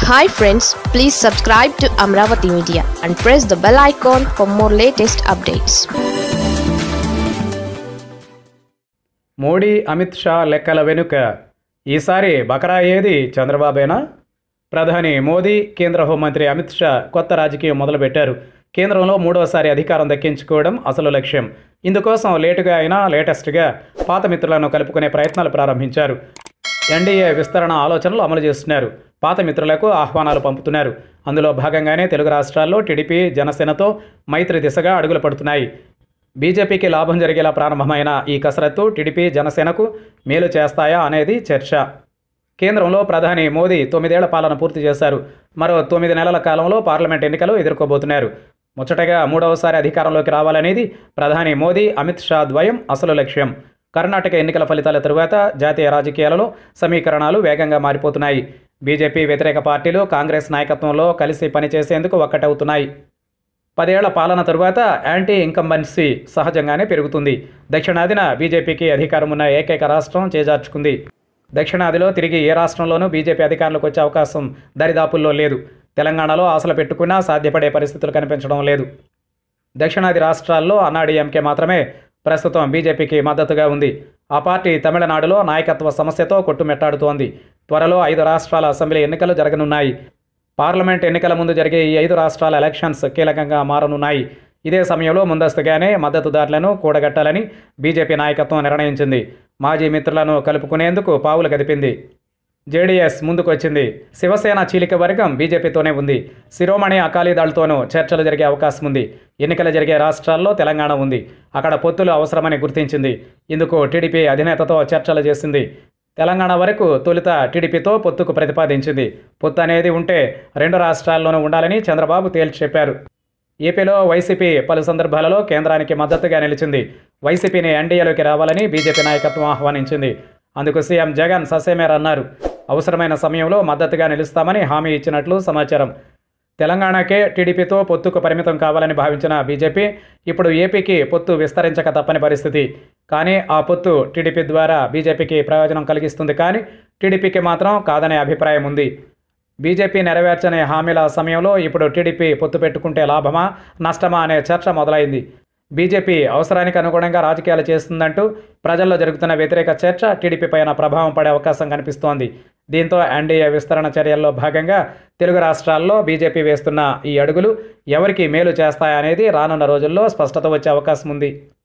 hi friends please subscribe to Amaravati media and press the bell icon for more latest updates Modi Amit Shah లెక్కల వెనుక ఈసారి బకరా ఏది చంద్రబాబేనా ప్రధాని మోదీ కేంద్ర హోంమంత్రి అమిత్ షా కొత్త రాజకీయం మొదలుపెట్టారు కేంద్రంలో మూడవసారి అధికారం దక్కించుకోవడం అసలు లక్ష్యం ఇందుకోసం లేటుగా అయినా లేటెస్ట్గా పాత మిత్రులను కలుపుకునే ప్రయత్నాలు ప్రారంభించారు ఎన్డీఏ విస్తరణ ఆలోచనలు అమలు చేస్తున్నారు పాత మిత్రులకు ఆహ్వానాలు పంపుతున్నారు అందులో భాగంగానే తెలుగు రాష్ట్రాల్లో టీడీపీ జనసేనతో మైత్రి దిశగా అడుగులు పడుతున్నాయి బీజేపీకి లాభం జరిగేలా ప్రారంభమైన ఈ కసరత్తు టీడీపీ జనసేనకు మేలు చేస్తాయా అనేది చర్చ కేంద్రంలో ప్రధాని మోదీ తొమ్మిదేళ్ల పాలన పూర్తి చేశారు మరో తొమ్మిది నెలల కాలంలో పార్లమెంట్ ఎన్నికలు ఎదుర్కోబోతున్నారు ముచ్చటగా మూడవసారి అధికారంలోకి రావాలనేది ప్రధాని మోదీ అమిత్ షా ద్వయం అసలు లక్ష్యం కర్ణాటక ఎన్నికల ఫలితాల తరువాత జాతీయ రాజకీయాలలో సమీకరణాలు వేగంగా మారిపోతున్నాయి బీజేపీ వ్యతిరేక పార్టీలు కాంగ్రెస్ నాయకత్వంలో కలిసి పనిచేసేందుకు ఒక్కటవుతున్నాయి పదేళ్ల పాలన తరువాత యాంటీ ఇన్కంబెన్సీ సహజంగానే పెరుగుతుంది దక్షిణాదిన బీజేపీకి అధికారం ఉన్న ఏకైక రాష్ట్రం చేజార్చుకుంది దక్షిణాదిలో తిరిగి ఏ రాష్ట్రంలోనూ బీజేపీ అధికారంలోకి వచ్చే అవకాశం దరిదాపుల్లో లేదు తెలంగాణలో ఆశలు పెట్టుకున్నా సాధ్యపడే పరిస్థితులు కనిపించడం లేదు దక్షిణాది రాష్ట్రాల్లో అన్నాడీఎంకే మాత్రమే ప్రస్తుతం బీజేపీకి మద్దతుగా ఉంది ఆ పార్టీ తమిళనాడులో నాయకత్వ సమస్యతో కొట్టుమెట్టాడుతోంది త్వరలో ఐదు రాష్ట్రాల అసెంబ్లీ ఎన్నికలు జరగనున్నాయి పార్లమెంట్ ఎన్నికల ముందు జరిగే ఈ ఐదు రాష్ట్రాల ఎలక్షన్స్ కీలకంగా మారనున్నాయి ఇదే సమయంలో ముందస్తుగానే మద్దతుదారులను కూడగట్టాలని బీజేపీ నాయకత్వం నిర్ణయించింది మాజీ మిత్రులను కలుపుకునేందుకు పావులు కదిపింది జేడీఎస్ ముందుకొచ్చింది శివసేన చీలిక వర్గం బీజేపీతోనే ఉంది శిరోమణి అకాలీదళ్తోనూ చర్చలు జరిగే అవకాశం ఉంది ఎన్నికలు జరిగే రాష్ట్రాల్లో తెలంగాణ ఉంది అక్కడ పొత్తులు అవసరమని గుర్తించింది ఇందుకు టీడీపీ అధినేతతో చర్చలు చేసింది తెలంగాణ వరకు తొలుత టీడీపీతో పొత్తుకు ప్రతిపాదించింది పొత్తు అనేది ఉంటే రెండు రాష్ట్రాల్లోనూ ఉండాలని చంద్రబాబు తేల్చి చెప్పారు ఏపీలో వైసీపీ పలు సందర్భాలలో కేంద్రానికి మద్దతుగా నిలిచింది వైసీపీని ఎన్డీఏలోకి రావాలని బీజేపీ నాయకత్వం ఆహ్వానించింది అందుకు సీఎం జగన్ ససేమేర్ అన్నారు అవసరమైన సమయంలో మద్దతుగా నిలుస్తామని హామీ ఇచ్చినట్లు సమాచారం తెలంగాణకే టీడీపీతో పొత్తుకు పరిమితం కావాలని భావించిన బీజేపీ ఇప్పుడు ఏపీకి పొత్తు విస్తరించక తప్పని పరిస్థితి కానీ ఆ పొత్తు టీడీపీ ద్వారా బీజేపీకి ప్రయోజనం కలిగిస్తుంది కానీ టీడీపీకి మాత్రం కాదనే అభిప్రాయం ఉంది బీజేపీ నెరవేర్చని హామీల సమయంలో ఇప్పుడు టీడీపీ పొత్తు పెట్టుకుంటే లాభమా నష్టమా అనే చర్చ మొదలైంది బీజేపీ అవసరానికి అనుగుణంగా రాజకీయాలు చేస్తుందంటూ ప్రజల్లో జరుగుతున్న వ్యతిరేక చర్చ టీడీపీ పైన ప్రభావం పడే అవకాశం కనిపిస్తోంది దీంతో ఎన్డీఏ విస్తరణ చర్యల్లో భాగంగా తెలుగు రాష్ట్రాల్లో బీజేపీ వేస్తున్న ఈ అడుగులు ఎవరికి మేలు చేస్తాయనేది రానున్న రోజుల్లో స్పష్టత వచ్చే అవకాశం ఉంది